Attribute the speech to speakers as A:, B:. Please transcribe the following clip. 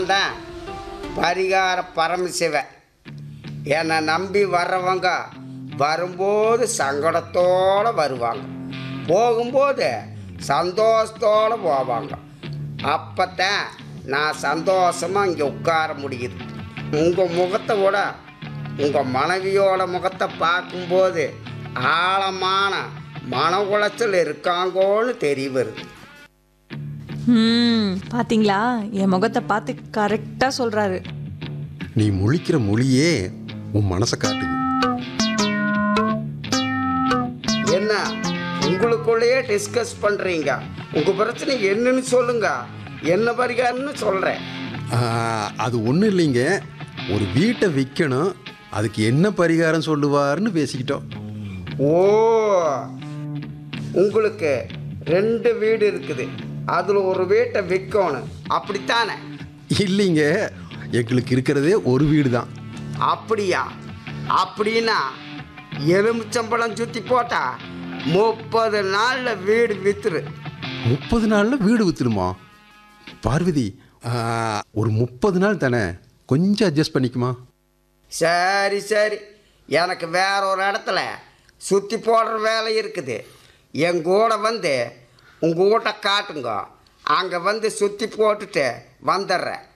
A: நான் தான் பரிகார பரமசிவன் என்னை நம்பி வர்றவங்க வரும்போது சங்கடத்தோடு வருவாங்க போகும்போது சந்தோஷத்தோடு போவாங்க அப்போத்தான் நான் சந்தோஷமாக இங்கே உட்கார முடியுது உங்கள் முகத்தை விட உங்கள் மனைவியோட முகத்தை பார்க்கும்போது ஆழமான மன உளைச்சல் இருக்காங்கோன்னு தெரிய வருது
B: ம் பாத்தீங்களா என் முகத்தை பார்த்து கரெக்டா சொல்றாரு
C: நீ முழிக்கிற மொழியே உன் மனசை காட்டுது
A: என்ன உங்களுக்குள்ளேயே டிஸ்கஸ் பண்ணுறீங்க உங்கள் பிரச்சனை என்னன்னு சொல்லுங்க என்ன பரிகாரம்னு சொல்கிறேன்
C: ஆ, அது ஒன்றும் இல்லைங்க ஒரு வீட்டை விற்கணும் அதுக்கு என்ன பரிகாரம் சொல்லுவாருன்னு பேசிக்கிட்டோம்
A: ஓ உங்களுக்கு ரெண்டு வீடு இருக்குது அதில் ஒரு வீட்டை விற்கணும் அப்படித்தானே
C: இல்லைங்க எங்களுக்கு இருக்கிறதே ஒரு வீடு தான்
A: அப்படியா அப்படின்னா எலுமிச்சம்பழம் சுற்றி போட்டா முப்பது நாளில் வீடு வித்துரு
C: முப்பது நாளில் வீடு விற்றுடுமா பார்வதி ஆ, ஒரு முப்பது நாள் தானே கொஞ்சம் அட்ஜஸ்ட் பண்ணிக்குமா
A: சரி சரி எனக்கு வேற ஒரு இடத்துல சுற்றி போடுற வேலை இருக்குது என் கூட வந்து உங்கள் வீட்டை காட்டுங்க அங்கே வந்து சுற்றி போட்டுட்டு வந்துடுறேன்